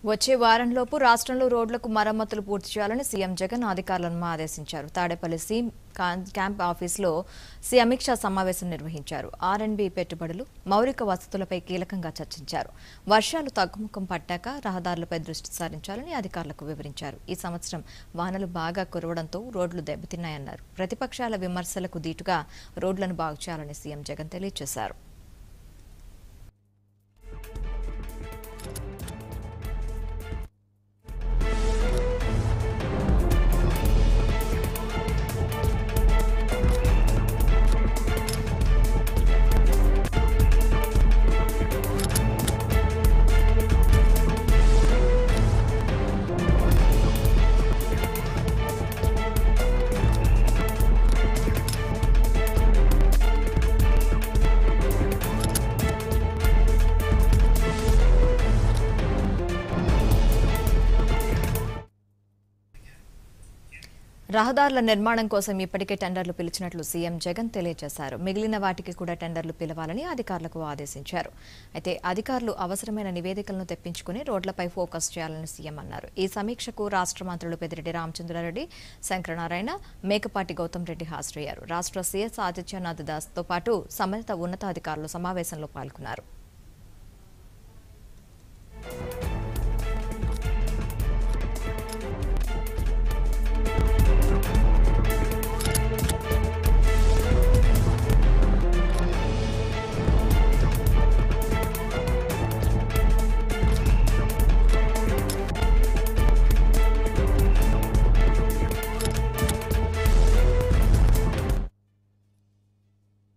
వచ్చే వారంలోపు రాష్ట్రంలో రోడ్లకు మరమ్మతులు పూర్తి చేయాలని సీఎం జగన్ అధికారులను ఆదేశించారు తాడేపల్లి సీఎం కాన్- క్యాంప్ ఆఫీసులో సీఎం అమిత్ షా సమావేశం నిర్వహించారు ఆర్ఎండ్బి పెట్టుబడులు మౌలిక వసతులపై కీలకంగా చర్చించారు వర్షాలు తగ్గుముఖం పట్టాక రహదారులపై దృష్టి సారించాలని అధికారులకు వివరించారు ఈ సంవత్సరం వానలు బాగా కురవడంతో రోడ్లు దెబ్బతిన్నాయన్నారు ప్రతిపక్షాల విమర్శలకు దీటుగా రోడ్లను బాగు చేయాలని సీఎం జగన్ తెలియజేశారు రహదారుల నిర్మాణం కోసం ఇప్పటికే టెండర్లు పిలిచినట్లు సీఎం జగన్ తెలియజేశారు మిగిలిన వాటికి కూడా టెండర్లు పిలవాలని అధికారులకు ఆదేశించారు అయితే అధికారులు అవసరమైన నివేదికలను తెప్పించుకుని రోడ్లపై ఫోకస్ చేయాలని సీఎం అన్నారు ఈ సమీక్షకు రాష్ట్ర మంత్రులు పెద్దిరెడ్డి రామచంద్రారెడ్డి శంకరనారాయణ మేకపాటి గౌతమ్ రెడ్డి హాజరయ్యారు రాష్ట్ర సీఎస్ ఆదిత్యనాథ్ దాస్తో పాటు సంబంధిత ఉన్నతాధికారులు సమావేశంలో పాల్గొన్నారు